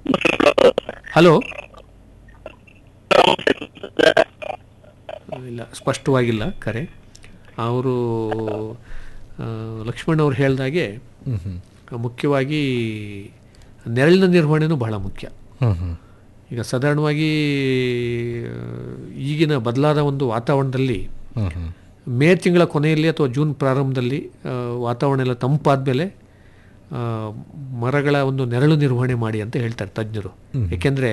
Hello ಇಲ್ಲ ಸ್ಪಷ್ಟವಾಗಿಲ್ಲ ಕರೆ ಅವರು ಲಕ್ಷ್ಮಣ್ ಅವ್ರು ಹೇಳ್ದಾಗೆ ಹ್ಮ್ ಹ್ಮ್ ಮುಖ್ಯವಾಗಿ ನೆರಳಿನ ನಿರ್ವಹಣೆನೂ ಬಹಳ ಮುಖ್ಯ ಹ್ಮ್ ಹ್ಮ್ ಈಗ ಸಾಧಾರಣವಾಗಿ ಆ, ಈಗಿನ ಬದಲಾದ ಒಂದು ವಾತಾವರಣದಲ್ಲಿ ಹ್ಮ್ ಹ್ಮ್ ಮೇ ತಿಂಗಳ ಕೊನೆಯಲ್ಲಿ ಅಥವಾ ಜೂನ್ ಪ್ರಾರಂಭದಲ್ಲಿ ಆ, ವಾತಾವರಣ ಎಲ್ಲ ತಂಪಾದ ಮೇಲೆ ಆ, ಮರಗಳ ಒಂದು ನೆರಳು ನಿರ್ವಹಣೆ ಮಾಡಿ ಅಂತ ಹೇಳ್ತಾರೆ ತಜ್ಞರು ಏಕೆಂದರೆ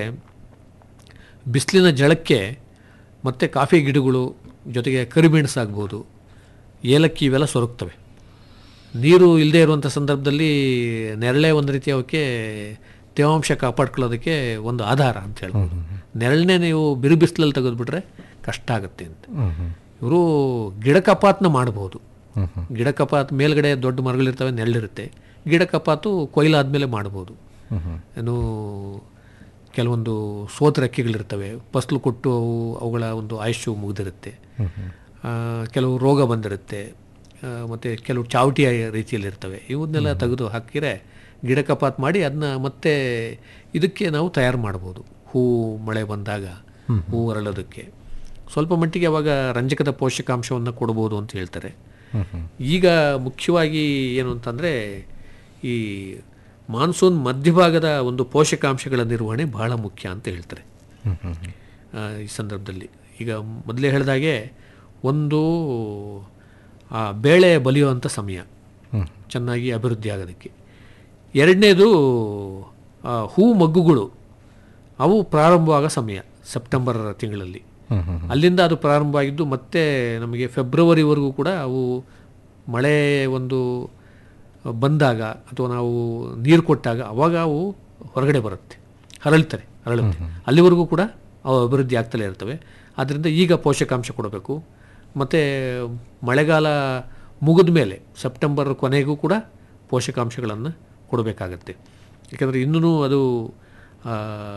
ಬಿಸಿಲಿನ ಜಳಕ್ಕೆ ಮತ್ತು ಕಾಫಿ ಗಿಡಗಳು ಜೊತೆಗೆ ಕರಿಮೆಣಸಾಗ್ಬೋದು ಏಲಕ್ಕಿ ಇವೆಲ್ಲ ಸೊರಗ್ತವೆ ನೀರು ಇಲ್ಲದೆ ಇರುವಂಥ ಸಂದರ್ಭದಲ್ಲಿ ನೆರಳೆ ಒಂದು ರೀತಿ ಅವಕ್ಕೆ ತೇವಾಂಶ ಕಾಪಾಡ್ಕೊಳ್ಳೋದಕ್ಕೆ ಒಂದು ಆಧಾರ ಅಂತ ಹೇಳ್ಬೋದು ನೆರಳನ್ನೇ ನೀವು ಬಿರು ಬಿಸಿಲಲ್ಲಿ ತೆಗೆದುಬಿಟ್ರೆ ಕಷ್ಟ ಆಗುತ್ತೆ ಅಂತ ಹ್ಮ್ ಹ್ಮ್ ಇವರು ಗಿಡ ಕಪಾತ್ನ ಮಾಡ್ಬೋದು ಹ್ಮ್ ಹ್ಮ್ ಗಿಡ ಕಪಾತ್ ಮೇಲ್ಗಡೆ ದೊಡ್ಡ ಮರಗಳಿರ್ತವೆ ನೆರಳಿರುತ್ತೆ ಗಿಡ ಕಪಾತು ಕೊಯ್ಲಾದ್ಮೇಲೆ ಮಾಡ್ಬೋದು ಹ್ಮ್ ಹ್ಮ್ ಏನು ಕೆಲವೊಂದು ಸೋತ ರೆಕ್ಕೆಗಳಿರ್ತವೆ ಫಸಲು ಕೊಟ್ಟು ಅವು ಅವುಗಳ ಒಂದು ಆಯುಷ್ಯು ಮುಗಿದಿರುತ್ತೆ ಆ, ಕೆಲವು ರೋಗ ಬಂದಿರುತ್ತೆ ಆ, ಮತ್ತು ಕೆಲವು ಚಾವಟಿ ರೀತಿಯಲ್ಲಿರ್ತವೆ ಇವನ್ನೆಲ್ಲ ತೆಗೆದು ಹಾಕಿದರೆ ಗಿಡ ಕಪಾತ್ ಮಾಡಿ ಅದನ್ನ ಮತ್ತೆ ಇದಕ್ಕೆ ನಾವು ತಯಾರು ಮಾಡ್ಬೋದು ಹೂ ಮಳೆ ಬಂದಾಗ ಹೂ ಅರಳೋದಕ್ಕೆ ಸ್ವಲ್ಪ ಮಟ್ಟಿಗೆ ಅವಾಗ ರಂಜಕದ ಪೋಷಕಾಂಶವನ್ನು ಕೊಡ್ಬೋದು ಅಂತ ಹೇಳ್ತಾರೆ ಹ್ಮ್ ಹ್ಮ್ ಈಗ ಮುಖ್ಯವಾಗಿ ಏನು ಅಂತಂದರೆ ಈ ಮಾನ್ಸೂನ್ ಮಧ್ಯಭಾಗದ ಒಂದು ಪೋಷಕಾಂಶಗಳ ನಿರ್ವಹಣೆ ಬಹಳ ಮುಖ್ಯ ಅಂತ ಹೇಳ್ತಾರೆ ಹ್ಮ್ ಹ್ಮ್ ಹ್ಮ್ ಆ, ಈ ಸಂದರ್ಭದಲ್ಲಿ ಈಗ ಮೊದಲೇ ಹೇಳಿದಾಗೆ ಒಂದು ಆ ಬೇಳೆ ಬಲಿಯುವಂಥ ಸಮಯ ಹ್ಮ್. ಚೆನ್ನಾಗಿ ಅಭಿವೃದ್ಧಿ ಆಗೋದಕ್ಕೆ ಎರಡನೇದು ಆ, ಹೂ ಮಗ್ಗುಗಳು ಅವು ಪ್ರಾರಂಭವಾಗ ಸಮಯ ಸೆಪ್ಟೆಂಬರ್ ತಿಂಗಳಲ್ಲಿ ಹ್ಮ್ ಹ್ಮ್ ಅಲ್ಲಿಂದ ಅದು ಪ್ರಾರಂಭ ಆಗಿದ್ದು ಮತ್ತೆ ನಮಗೆ ಫೆಬ್ರವರಿವರೆಗೂ ಕೂಡ ಅವು ಮಳೆ ಒಂದು ಬಂದಾಗ ಅಥವಾ ನಾವು ನೀರು ಕೊಟ್ಟಾಗ ಅವಾಗ ಅವು ಹೊರಗಡೆ ಬರುತ್ತೆ ಹರಳ್ತಾರೆ ಹರಳುತ್ತೆ ಅಲ್ಲಿವರೆಗೂ ಕೂಡ ಅವು ಅಭಿವೃದ್ಧಿ ಆಗ್ತಲೇ ಇರ್ತವೆ ಆದ್ದರಿಂದ ಈಗ ಪೋಷಕಾಂಶ ಕೊಡಬೇಕು ಮತ್ತು ಮಳೆಗಾಲ ಮುಗಿದ ಮೇಲೆ ಸೆಪ್ಟೆಂಬರ್ ಕೊನೆಗೂ ಕೂಡ ಪೋಷಕಾಂಶಗಳನ್ನು ಕೊಡಬೇಕಾಗತ್ತೆ ಯಾಕಂದರೆ ಇನ್ನೂ ಅದು ಆ,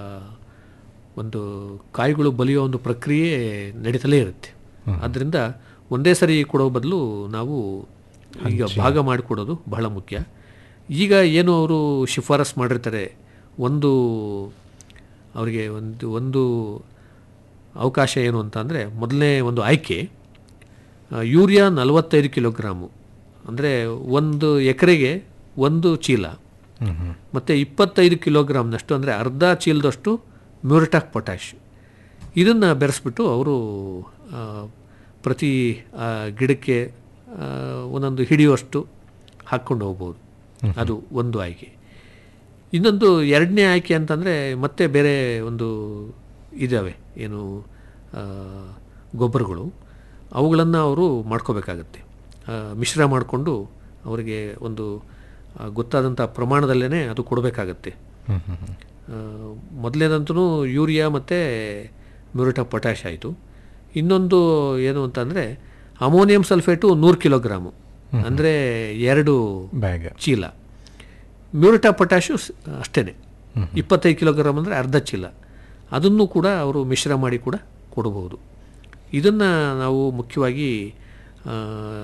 ಒಂದು ಕಾಯಿಗಳು ಬಲಿಯೋ ಒಂದು ಪ್ರಕ್ರಿಯೆ ನಡೀತಲೇ ಇರುತ್ತೆ ಆದ್ದರಿಂದ ಒಂದೇ ಸರಿ ಕೊಡೋ ಬದಲು ನಾವು ಈಗ ಭಾಗ ಮಾಡಿಕೊಡೋದು ಬಹಳ ಮುಖ್ಯ ಈಗ ಏನು ಅವರು ಶಿಫಾರಸ್ ಮಾಡಿರ್ತಾರೆ ಒಂದು ಅವರಿಗೆ ಒಂದು ಒಂದು ಅವಕಾಶ ಏನು ಅಂತ ಅಂದರೆ ಮೊದಲನೇ ಒಂದು ಆಯ್ಕೆ ಆ, ಯೂರಿಯಾ ನಲವತ್ತೈದು ಕಿಲೋಗ್ರಾಮು ಅಂದರೆ ಒಂದು ಎಕರೆಗೆ ಒಂದು ಚೀಲ ಹ್ಮ್ ಹ್ಮ್ ಮತ್ತು ಇಪ್ಪತ್ತೈದು ಕಿಲೋಗ್ರಾಮ್ನಷ್ಟು ಅಂದರೆ ಅರ್ಧ ಚೀಲದಷ್ಟು ಮ್ಯೂರಿಟಾಕ್ ಪೊಟ್ಯಾಶ್ ಇದನ್ನು ಬೆರೆಸ್ಬಿಟ್ಟು ಅವರು ಆ, ಪ್ರತಿ ಆ, ಗಿಡಕ್ಕೆ ಆ, ಒಂದೊಂದು ಹಿಡಿಯುವಷ್ಟು ಹಾಕ್ಕೊಂಡು ಹೋಗ್ಬೋದು ಅದು ಒಂದು ಆಯ್ಕೆ ಇನ್ನೊಂದು ಎರಡನೇ ಆಯ್ಕೆ ಅಂತಂದರೆ ಮತ್ತೆ ಬೇರೆ ಒಂದು ಇದ್ದಾವೆ ಏನು ಆ, ಗೊಬ್ಬರಗಳು ಅವುಗಳನ್ನು ಅವರು ಮಾಡ್ಕೋಬೇಕಾಗತ್ತೆ ಆ, ಮಿಶ್ರ ಮಾಡಿಕೊಂಡು ಅವರಿಗೆ ಒಂದು ಆ, ಗೊತ್ತಾದಂಥ ಪ್ರಮಾಣದಲ್ಲೇ ಅದು ಕೊಡಬೇಕಾಗತ್ತೆ ಹ್ಮ್ ಹ್ಮ್ ಹ್ಮ್ ಮೊದಲನೇದಂತೂ ಯೂರಿಯಾ ಮತ್ತು ಮ್ಯೂರಿಟಾ ಪೊಟ್ಯಾಶ್ ಆಯಿತು ಇನ್ನೊಂದು ಏನು ಅಂತಂದರೆ ಅಮೋನಿಯಂ ಸಲ್ಫೇಟು ನೂರು ಕಿಲೋಗ್ರಾಮು ಅಂದರೆ ಎರಡು ಬ್ಯಾಗ್ ಚೀಲ ಮ್ಯೂರಿಟಾ ಪೊಟ್ಯಾಶು ಅಷ್ಟೇ ಇಪ್ಪತ್ತೈದು ಕಿಲೋಗ್ರಾಮ್ ಅಂದರೆ ಅರ್ಧ ಚೀಲ ಅದನ್ನು ಕೂಡ ಅವರು ಮಿಶ್ರ ಮಾಡಿ ಕೂಡ ಕೊಡಬಹುದು ಇದನ್ನು ನಾವು ಮುಖ್ಯವಾಗಿ ಆ,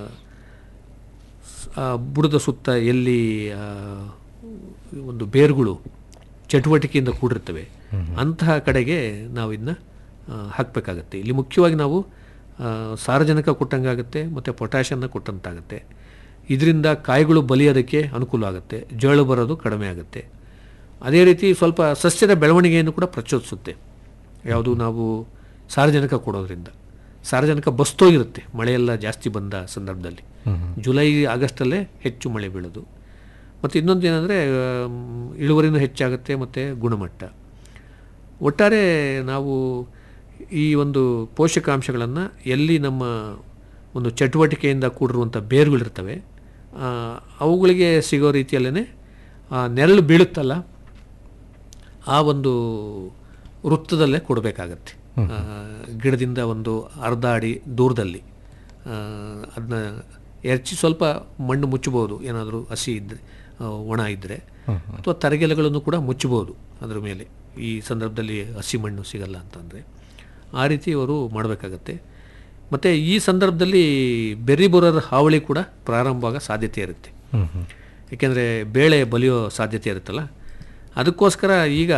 ಸ್- ಆ ಬುಡದ ಸುತ್ತ ಎಲ್ಲಿ ಆ, ಒಂದು ಬೇರುಗಳು ಚಟುವಟಿಕೆಯಿಂದ ಕೂಡಿರ್ತವೆ ಅಂತಹ ಕಡೆಗೆ ನಾವು ಇದನ್ನ ಹಾಕಬೇಕಾಗತ್ತೆ ಇಲ್ಲಿ ಮುಖ್ಯವಾಗಿ ನಾವು ಆ, ಸಾರಜನಕ ಕೊಟ್ಟಂಗಾಗುತ್ತೆ ಮತ್ತು ಪೊಟ್ಯಾಷನ್ನ ಕೊಟ್ಟಂತಾಗುತ್ತೆ ಇದರಿಂದ ಕಾಯಿಗಳು ಬಲಿಯೋದಕ್ಕೆ ಅನುಕೂಲ ಆಗುತ್ತೆ ಜೋಳು ಬರೋದು ಕಡಿಮೆ ಆಗುತ್ತೆ ಅದೇ ರೀತಿ ಸ್ವಲ್ಪ ಸಸ್ಯದ ಬೆಳವಣಿಗೆಯನ್ನು ಕೂಡ ಪ್ರಚೋದಿಸುತ್ತೆ ಯಾವುದು ನಾವು ಸಾರಜನಕ ಕೊಡೋದ್ರಿಂದ ಸಾರಜನಕ ಬಸ್ತೋಗಿರುತ್ತೆ ಮಳೆಯೆಲ್ಲ ಜಾಸ್ತಿ ಬಂದ ಸಂದರ್ಭದಲ್ಲಿ ಜುಲೈ ಆಗಸ್ಟಲ್ಲೇ ಹೆಚ್ಚು ಮಳೆ ಬೀಳೋದು ಮತ್ತು ಇನ್ನೊಂದು ಏನಂದರೆ ಇಳುವರಿನೂ ಹೆಚ್ಚಾಗುತ್ತೆ ಮತ್ತು ಗುಣಮಟ್ಟ ಒಟ್ಟಾರೆ ನಾವು ಈ ಒಂದು ಪೋಷಕಾಂಶಗಳನ್ನು ಎಲ್ಲಿ ನಮ್ಮ ಒಂದು ಚಟುವಟಿಕೆಯಿಂದ ಕೂಡಿರುವಂಥ ಬೇರುಗಳಿರ್ತವೆ ಆ, ಅವುಗಳಿಗೆ ಸಿಗೋ ರೀತಿಯಲ್ಲೇ ನೆರಳು ಬೀಳುತ್ತಲ್ಲ ಆ ಒಂದು ವೃತ್ತದಲ್ಲೇ ಕೊಡಬೇಕಾಗತ್ತೆ ಆ, ಗಿಡದಿಂದ ಒಂದು ಅರ್ಧ ಅಡಿ ದೂರದಲ್ಲಿ ಅದನ್ನ ಎರಚಿ ಸ್ವಲ್ಪ ಮಣ್ಣು ಮುಚ್ಚಬಹುದು ಏನಾದರೂ ಹಸಿ ಇದ್ದರೆ ಆ, ಒಣ ಇದ್ದರೆ ಅಥವಾ ತರಗೆಲೆಗಳನ್ನು ಕೂಡ ಮುಚ್ಚಬಹುದು ಅದರ ಮೇಲೆ ಈ ಸಂದರ್ಭದಲ್ಲಿ ಹಸಿ ಮಣ್ಣು ಸಿಗಲ್ಲ ಅಂತಂದರೆ ಆ ರೀತಿ ಅವರು ಮಾಡಬೇಕಾಗತ್ತೆ ಮತ್ತು ಈ ಸಂದರ್ಭದಲ್ಲಿ ಬೆರ್ರಿ ಬರೋರ ಹಾವಳಿ ಕೂಡ ಪ್ರಾರಂಭವಾಗ ಸಾಧ್ಯತೆ ಇರುತ್ತೆ ಹ್ಮ್ ಹ್ಮ್ ಏಕೆಂದರೆ ಬೇಳೆ ಬಲಿಯೋ ಸಾಧ್ಯತೆ ಇರುತ್ತಲ್ಲ ಅದಕ್ಕೋಸ್ಕರ ಈಗ